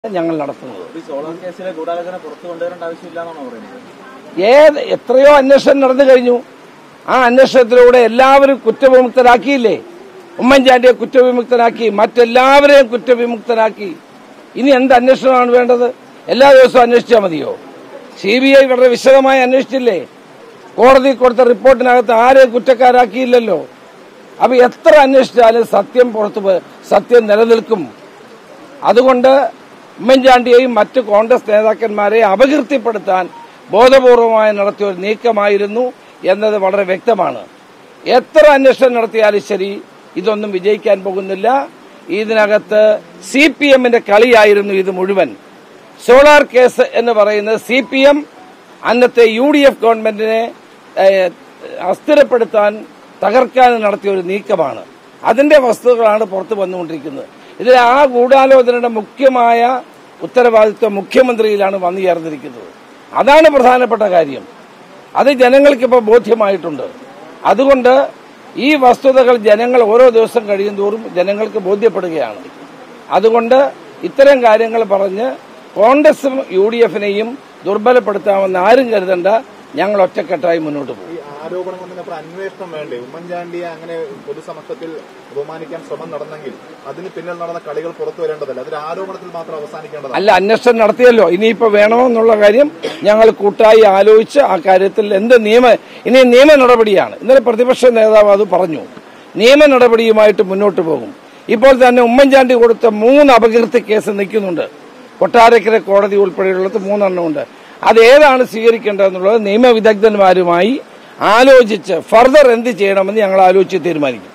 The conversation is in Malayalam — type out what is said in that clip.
ഞങ്ങൾ നടത്തുന്നത് ഈ സോളാർ കേസിലെ ഗൂഢാലോചന പുറത്തു കൊണ്ടുവരേണ്ട ആവശ്യമില്ലാന്നാണോ പറയുന്നത് ഏത് എത്രയോ അന്വേഷണം നടന്നു കഴിഞ്ഞു ആ അന്വേഷണത്തിലൂടെ എല്ലാവരും കുറ്റവിമുക്തരാക്കിയില്ലേ ഉമ്മൻചാണ്ടിയെ കുറ്റവിമുക്തനാക്കി മറ്റെല്ലാവരെയും കുറ്റവിമുക്തനാക്കി ഇനി എന്ത് അന്വേഷണമാണ് വേണ്ടത് എല്ലാ ദിവസവും അന്വേഷിച്ചാൽ മതിയോ സി ബി ഐ വളരെ വിശദമായി അന്വേഷിച്ചില്ലേ കോടതി കൊടുത്ത റിപ്പോർട്ടിനകത്ത് ആരെയും കുറ്റക്കാരാക്കിയില്ലല്ലോ അപ്പൊ എത്ര അന്വേഷിച്ചാലും സത്യം പുറത്തു പോ- സത്യം നിലനിൽക്കും അതുകൊണ്ട് ഉമ്മൻചാണ്ടിയെയും മറ്റ് കോൺഗ്രസ് നേതാക്കന്മാരെയും അപകീർത്തിപ്പെടുത്താൻ ബോധപൂർവമായി നടത്തിയ ഒരു നീക്കമായിരുന്നു എന്നത് വളരെ വ്യക്തമാണ് എത്ര അന്വേഷണം നടത്തിയാലും ശരി ഇതൊന്നും വിജയിക്കാൻ പോകുന്നില്ല ഇതിനകത്ത് സി പി എമ്മിന്റെ കളിയായിരുന്നു ഇത് മുഴുവൻ സോളാർ കേസ് എന്ന് പറയുന്നത് സി പി എം അന്നത്തെ യു ഡി എഫ് ഗവൺമെന്റിനെ ഏഹ്, അസ്ഥിരപ്പെടുത്താൻ തകർക്കാൻ നടത്തിയ ഒരു നീക്കമാണ് അതിന്റെ വസ്തുതകളാണ് പുറത്തു വന്നുകൊണ്ടിരിക്കുന്നത് ഇതിൽ ആ ഗൂഢാലോചനയുടെ മുഖ്യമായ ഉത്തരവാദിത്വം മുഖ്യമന്ത്രിയിലാണ് വന്നു ചേർന്നിരിക്കുന്നത് അതാണ് പ്രധാനപ്പെട്ട കാര്യം അത് ജനങ്ങൾക്കിപ്പോൾ ബോധ്യമായിട്ടുണ്ട് അതുകൊണ്ട് ഈ വസ്തുതകൾ ജനങ്ങൾ ഓരോ ദിവസം കഴിയും തോറും ജനങ്ങൾക്ക് ബോധ്യപ്പെടുകയാണ് അതുകൊണ്ട് ഇത്തരം കാര്യങ്ങൾ പറഞ്ഞ് കോൺഗ്രസും യു ഡി എഫിനെയും ദുർബലപ്പെടുത്താമെന്ന് ആരും കരുതണ്ട ഞങ്ങൾ ഒറ്റക്കെട്ടായി മുന്നോട്ട് പോകും ഈ ആരോപണം കൊണ്ടതിനപ്പുറം അന്വേഷണം വേണ്ടേ ഉമ്മൻചാണ്ടിയെ അങ്ങനെ പൊതുസമക്ഷത്തിൽ അപമാനിക്കാൻ ശ്രമം നടന്നെങ്കിൽ അതിന് പിന്നിൽ നടന്ന കളികൾ പുറത്തു വരേണ്ടതല്ല അതൊരു ആരോപണത്തിൽ മാത്രം അവസാനിക്കേണ്ടതാണ് അല്ല അന്വേഷണം നടത്തിയല്ലോ ഇനിയിപ്പോ വേണമെന്നുള്ള കാര്യം ഞങ്ങൾ കൂട്ടായി ആലോചിച്ച് ആ കാര്യത്തിൽ എന്ത് നിയമ ഇനി നിയമ നടപടിയാണ് ഇന്നലെ പ്രതിപക്ഷ നേതാവ് അത് പറഞ്ഞു നിയമ നടപടിയുമായിട്ട് മുന്നോട്ട് പോകും ഇപ്പോൾ തന്നെ ഉമ്മൻചാണ്ടി കൊടുത്ത മൂന്ന് അപകീർത്തി കേസ് നിൽക്കുന്നുണ്ട് കൊട്ടാരക്കര കോടതി ഉൾപ്പെടെയുള്ളത് മൂന്നെണ്ണമുണ്ട് അത് ഏതാണ് സ്വീകരിക്കേണ്ടതെന്നുള്ളത് നിയമവിദഗ്ധന്മാരുമായി ആലോചിച്ച് ഫർദർ എന്ത് ചെയ്യണമെന്ന് ഞങ്ങൾ ആലോചിച്ച് തീരുമാനിക്കും